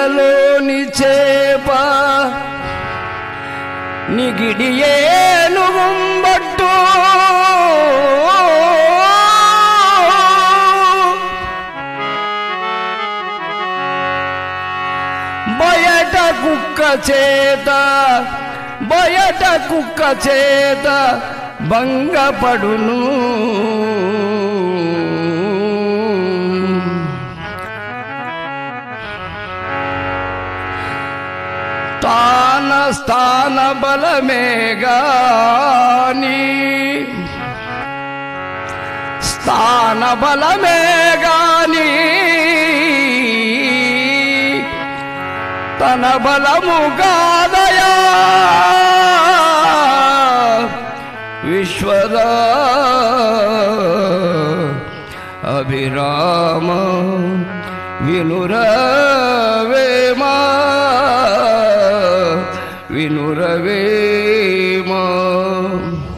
నీళ్ళలోని చేప నిగిడియేను గుంబట్టు బయట కుక్క చేత బయట కుక్క చేత భంగపడును తాన స్థాన బలమే గాని స్థాన బలమే గాని తన బలము కాదయా విశ్వద అభిరామ వినురవేమా వినురవేమా